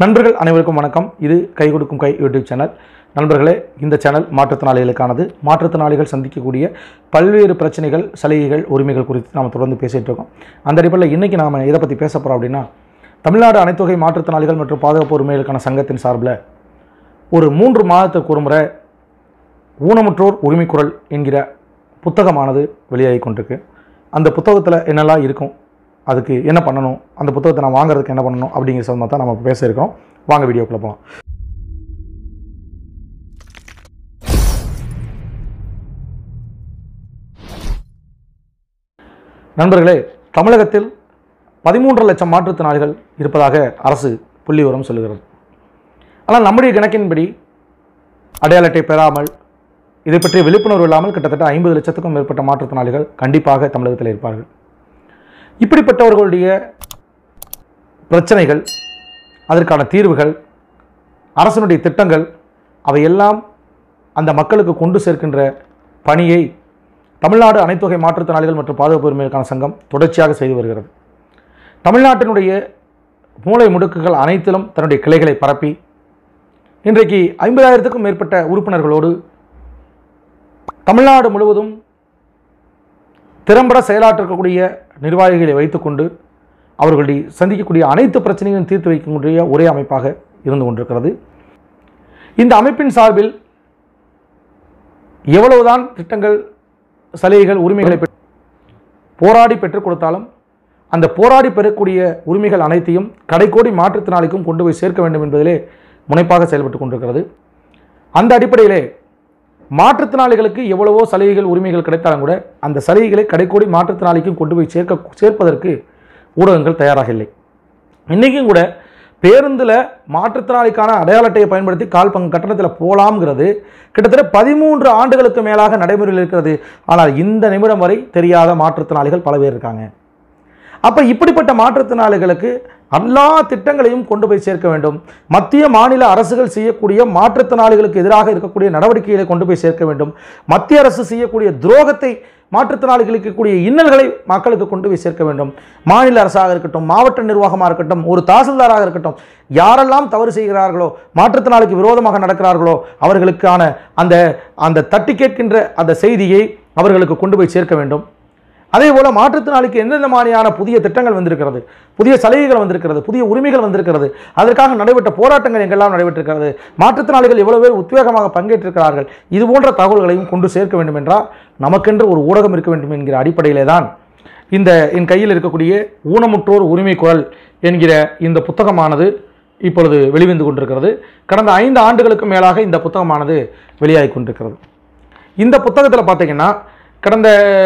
நண்பர்கள் அனைவருக்கும் வணக்கம் இது கை கொடுக்கும் கை யூடியூப் சேனல் நண்பர்களே இந்த சேனல் மாற்றுத்திறனாளிகளுக்கானது மாற்றுத்திறனாளிகள் சந்திக்கக்கூடிய பல்வேறு பிரச்சனைகள் சலுகைகள் உரிமைகள் குறித்து நாம் தொடர்ந்து பேசிகிட்டு இருக்கோம் அந்த அடிப்படையில் இன்றைக்கி நாம் எதை பற்றி பேச போகிறோம் அப்படின்னா தமிழ்நாடு அனைத்துவகை மாற்றுத்திறனாளிகள் மற்றும் பாதுகாப்பு உரிமைகளுக்கான சங்கத்தின் சார்பில் ஒரு மூன்று மாதத்துக்கு ஒரு முறை ஊனமுற்றோர் உரிமைக்குரல் என்கிற புத்தகமானது வெளியாகி கொண்டிருக்கு அந்த புத்தகத்தில் என்னெல்லாம் இருக்கும் அதுக்கு என்ன பண்ணணும் அந்த புத்தகத்தை நான் வாங்குறதுக்கு என்ன பண்ணணும் அப்படிங்கிற சம்பந்தமாக தான் நம்ம பேச இருக்கோம் வாங்க வீடியோக்குள்ள போகலாம் நண்பர்களே தமிழகத்தில் பதிமூன்று லட்சம் மாற்றுத்திறனாளிகள் இருப்பதாக அரசு புள்ளி விவரம் சொல்லுகிறது ஆனால் நம்முடைய கணக்கின்படி அடையாள அட்டை பெறாமல் இதை பற்றிய விழிப்புணர்வு இல்லாமல் கிட்டத்தட்ட ஐம்பது லட்சத்துக்கும் மேற்பட்ட மாற்றுத்திறனாளிகள் கண்டிப்பாக தமிழகத்தில் இருப்பார்கள் இப்படிப்பட்டவர்களுடைய பிரச்சனைகள் அதற்கான தீர்வுகள் அரசனுடைய திட்டங்கள் அவையெல்லாம் அந்த மக்களுக்கு கொண்டு சேர்க்கின்ற பணியை தமிழ்நாடு அனைத்துவகை மாற்றுத்திறனாளிகள் மற்றும் பாதுகாப்பு உரிமைகளுக்கான சங்கம் தொடர்ச்சியாக செய்து வருகிறது தமிழ்நாட்டினுடைய மூளை முடுக்குகள் அனைத்திலும் தன்னுடைய கிளைகளை பரப்பி இன்றைக்கு ஐம்பதாயிரத்துக்கும் மேற்பட்ட உறுப்பினர்களோடு தமிழ்நாடு முழுவதும் திறம்பட செயலாற்றக்கூடிய நிர்வாகிகளை வைத்துக்கொண்டு அவர்களுடைய சந்திக்கக்கூடிய அனைத்து பிரச்சனைகளையும் தீர்த்து வைக்கக்கூடிய ஒரே அமைப்பாக இருந்து கொண்டிருக்கிறது இந்த அமைப்பின் சார்பில் எவ்வளவுதான் திட்டங்கள் சலுகைகள் உரிமைகளை பெற்- போராடி பெற்றுக் கொடுத்தாலும் அந்த போராடி பெறக்கூடிய உரிமைகள் அனைத்தையும் கடைக்கோடி மாற்றுத்திறனாளிக்கும் கொண்டு போய் சேர்க்க வேண்டும் என்பதிலே முனைப்பாக செயல்பட்டு கொண்டிருக்கிறது அந்த அடிப்படையிலே மாற்றுத்திறனாளிகளுக்கு எவ்வளவோ சலுகைகள் உரிமைகள் கிடைத்தாலும் கூட அந்த சலுகைகளை கடைக்கோடி மாற்றுத்திறனாளிக்கும் கொண்டு போய் சேர்க்க சேர்ப்பதற்கு ஊடகங்கள் தயாராக இல்லை இன்றைக்கும் கூட பேருந்தில் மாற்றுத்திறனாளிக்கான அடையாள அட்டையை பயன்படுத்தி கால் பங்கு கட்டணத்தில் போகலாம்ங்கிறது கிட்டத்தட்ட பதிமூன்று ஆண்டுகளுக்கு மேலாக நடைமுறையில் இருக்கிறது ஆனால் இந்த நிமிடம் வரை தெரியாத மாற்றுத்திறனாளிகள் பல பேர் இருக்காங்க அப்போ இப்படிப்பட்ட மாற்றுத்திறனாளிகளுக்கு எல்லா திட்டங்களையும் கொண்டு போய் சேர்க்க வேண்டும் மத்திய மாநில அரசுகள் செய்யக்கூடிய மாற்றுத்திறனாளிகளுக்கு எதிராக இருக்கக்கூடிய நடவடிக்கைகளை கொண்டு போய் சேர்க்க வேண்டும் மத்திய அரசு செய்யக்கூடிய துரோகத்தை மாற்றுத்திறனாளிகளுக்கு கூடிய இன்னல்களை மக்களுக்கு கொண்டு போய் சேர்க்க வேண்டும் மாநில அரசாக இருக்கட்டும் மாவட்ட நிர்வாகமாக இருக்கட்டும் ஒரு தாசில்தாராக இருக்கட்டும் யாரெல்லாம் தவறு செய்கிறார்களோ மாற்றுத்திறனாளிக்கு விரோதமாக நடக்கிறார்களோ அவர்களுக்கான அந்த அந்த தட்டி கேட்கின்ற அந்த செய்தியை அவர்களுக்கு கொண்டு போய் சேர்க்க வேண்டும் அதே போல மாற்றுத்திறனாளிக்கு எந்தெந்த மாதிரியான புதிய திட்டங்கள் வந்திருக்கிறது புதிய சலுகைகள் வந்திருக்கிறது புதிய உரிமைகள் வந்திருக்கிறது அதற்காக நடைபெற்ற போராட்டங்கள் எங்கெல்லாம் நடைபெற்றிருக்கிறது மாற்றுத்திறனாளிகள் எவ்வளவு பேர் உத்வேகமாக பங்கேற்றிருக்கிறார்கள் இது போன்ற தகவல்களையும் கொண்டு சேர்க்க வேண்டும் என்றால் நமக்கென்று ஒரு ஊடகம் இருக்க வேண்டும் என்கிற அடிப்படையிலே தான் இந்த என் கையில் இருக்கக்கூடிய ஊனமுற்றோர் உரிமை குரல் என்கிற இந்த புத்தகமானது இப்பொழுது வெளிவந்து கொண்டிருக்கிறது கடந்த ஐந்து ஆண்டுகளுக்கு மேலாக இந்த புத்தகமானது வெளியாகி கொண்டிருக்கிறது இந்த புத்தகத்தில் பார்த்தீங்கன்னா கடந்த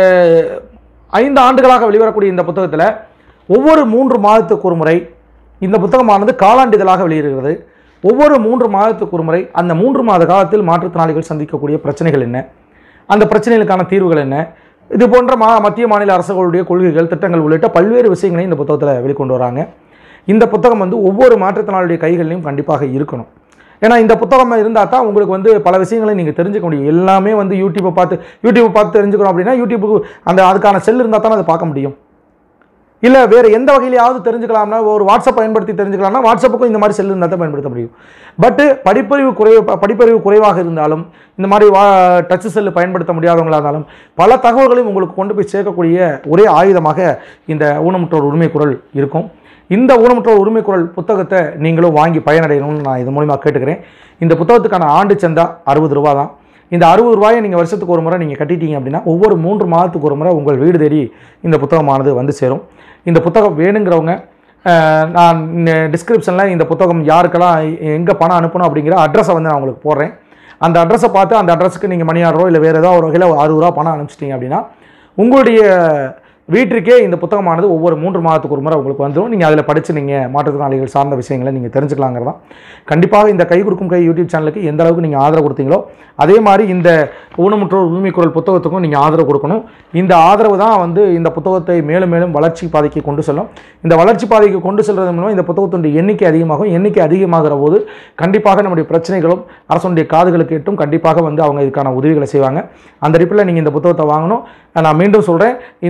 ஐந்து ஆண்டுகளாக வெளிவரக்கூடிய இந்த புத்தகத்தில் ஒவ்வொரு மூன்று மாதத்துக்கு ஒரு முறை இந்த புத்தகமானது காலாண்டிதழாக வெளியிடுகிறது ஒவ்வொரு மூன்று மாதத்துக்கு ஒரு முறை அந்த மூன்று மாத காலத்தில் மாற்றுத்திறனாளிகள் சந்திக்கக்கூடிய பிரச்சனைகள் என்ன அந்த பிரச்சனைகளுக்கான தீர்வுகள் என்ன இது போன்ற மா மத்திய மாநில அரசுகளுடைய கொள்கைகள் திட்டங்கள் உள்ளிட்ட பல்வேறு விஷயங்களையும் இந்த புத்தகத்தில் வெளிக்கொண்டு வராங்க இந்த புத்தகம் வந்து ஒவ்வொரு மாற்றுத்திறனாளியுடைய கைகளிலும் கண்டிப்பாக இருக்கணும் ஏன்னா இந்த புத்தகம் இருந்தால் தான் உங்களுக்கு வந்து பல விஷயங்களை நீங்கள் தெரிஞ்சுக்க முடியும் எல்லாமே வந்து யூடியூப்பை பார்த்து யூடியூப்பை பார்த்து தெரிஞ்சுக்கணும் அப்படின்னா யூடியூப்புக்கு அந்த அதுக்கான செல் இருந்தால் தானே அதை பார்க்க முடியும் இல்லை வேறு எந்த வகையிலையாவது தெரிஞ்சுக்கலாம்னா ஒரு வாட்ஸ்அப் பயன்படுத்தி தெரிஞ்சுக்கலாம்னா வாட்ஸ்அப்புக்கும் இந்த மாதிரி செல் இருந்தால் தான் பயன்படுத்த முடியும் பட்டு படிப்பறிவு குறைவு படிப்பறிவு குறைவாக இருந்தாலும் இந்த மாதிரி வா டச் செல்லு பயன்படுத்த முடியாதவங்களாக இருந்தாலும் பல தகவல்களையும் உங்களுக்கு கொண்டு போய் சேர்க்கக்கூடிய ஒரே ஆயுதமாக இந்த ஊனமுற்றோர் உரிமை குரல் இருக்கும் இந்த ஊனமுற்றோர் உரிமை குரல் புத்தகத்தை நீங்களும் வாங்கி பயனடையணும்னு நான் இது மூலிமா கேட்டுக்கிறேன் இந்த புத்தகத்துக்கான ஆண்டு சந்தா அறுபது ரூபா தான் இந்த அறுபது ரூபாயை நீங்கள் வருஷத்துக்கு ஒரு முறை நீங்கள் கட்டிட்டீங்க அப்படின்னா ஒவ்வொரு மூன்று மாதத்துக்கு ஒரு முறை உங்கள் வீடு தேடி இந்த புத்தகமானது வந்து சேரும் இந்த புத்தகம் வேணுங்கிறவங்க அஹ், நான் டிஸ்கிரிப்ஷனில் இந்த புத்தகம் யாருக்கெல்லாம் எங்கே பணம் அனுப்பணும் அப்படிங்கிற அட்ரஸை வந்து நான் உங்களுக்கு போடுறேன் அந்த அட்ரஸை பார்த்து அந்த அட்ரஸுக்கு நீங்கள் மணி ஆர்டரோ இல்லை வேறு ஏதாவது ஒரு வகையில் அறுபது ரூபா பணம் அனுப்பிச்சிட்டிங்க அப்படின்னா உங்களுடைய வீட்டிற்கே இந்த புத்தகமானது ஒவ்வொரு மூன்று மாதத்துக்கு ஒரு முறை உங்களுக்கு வந்துடும் நீங்கள் அதில் படித்து நீங்கள் மாற்றுத்திறனாளிகள் சார்ந்த விஷயங்களை நீங்கள் தெரிஞ்சுக்கலாங்கிறதான் கண்டிப்பாக இந்த கை கொடுக்கும் கை யூடியூப் சேனலுக்கு எந்த அளவுக்கு நீங்கள் ஆதரவு கொடுத்தீங்களோ அதே மாதிரி இந்த ஊனமுற்றோர் உரிமை குரல் புத்தகத்துக்கும் நீங்கள் ஆதரவு கொடுக்கணும் இந்த ஆதரவு தான் வந்து இந்த புத்தகத்தை மேலும் மேலும் வளர்ச்சி பாதைக்கு கொண்டு செல்லும் இந்த வளர்ச்சி பாதைக்கு கொண்டு செல்வது மூலம் இந்த புத்தகத்தினுடைய எண்ணிக்கை அதிகமாகும் எண்ணிக்கை அதிகமாகிற போது கண்டிப்பாக நம்முடைய பிரச்சனைகளும் அரசனுடைய காதுகளுக்கு எட்டும் கண்டிப்பாக வந்து அவங்க இதுக்கான உதவிகளை செய்வாங்க அந்த அடிப்படையில் நீங்கள் இந்த புத்தகத்தை வாங்கணும் நான் மீண்டும் சொல்கிறேன் இந்த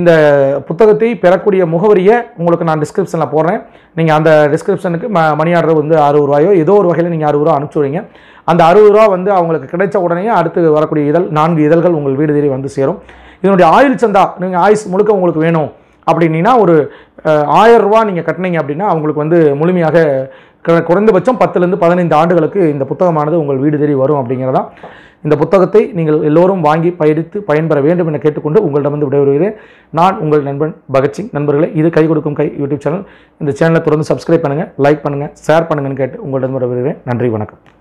புத்தகத்தை பெறக்கூடிய முகவரியை உங்களுக்கு நான் டிஸ்கிரிப்ஷனில் போடுறேன் நீங்கள் அந்த டிஸ்கிரிப்ஷனுக்கு ம மணி ஆர்டர் வந்து அறுபது ரூபாயோ ஏதோ ஒரு வகையில் நீங்கள் அறுபது ரூபா அனுப்பிச்சி விடுங்க அந்த அறுபது ரூபா வந்து அவங்களுக்கு கிடைச்ச உடனே அடுத்து வரக்கூடிய இதழ் நான்கு இதழ்கள் உங்கள் வீடு தேடி வந்து சேரும் இதனுடைய ஆயுள் சந்தா நீங்கள் ஆயுஸ் முழுக்க உங்களுக்கு வேணும் அப்படின்னா ஒரு அஹ், ஆயிரம் ரூபா நீங்கள் கட்டினீங்க அப்படின்னா அவங்களுக்கு வந்து முழுமையாக கு- குறைந்தபட்சம் பத்துலேருந்து பதினைந்து ஆண்டுகளுக்கு இந்த புத்தகமானது உங்கள் வீடு தேடி வரும் அப்படிங்கிறதா இந்த புத்தகத்தை நீங்கள் எல்லோரும் வாங்கி பயணித்து பயன்பெற வேண்டும் என கேட்டுக்கொண்டு உங்களிடமிருந்து விடைபெறுகிறேன் நான் உங்கள் நண்பன் பகத்சிங் நண்பர்களே இது கை கொடுக்கும் கை யூடியூப் சேனல் இந்த சேனலை தொடர்ந்து சப்ஸ்கிரைப் பண்ணுங்கள் லைக் பண்ணுங்கள் ஷேர் பண்ணுங்கன்னு கேட்டு உங்களிடம் விடைபெறுகிறேன் நன்றி வணக்கம்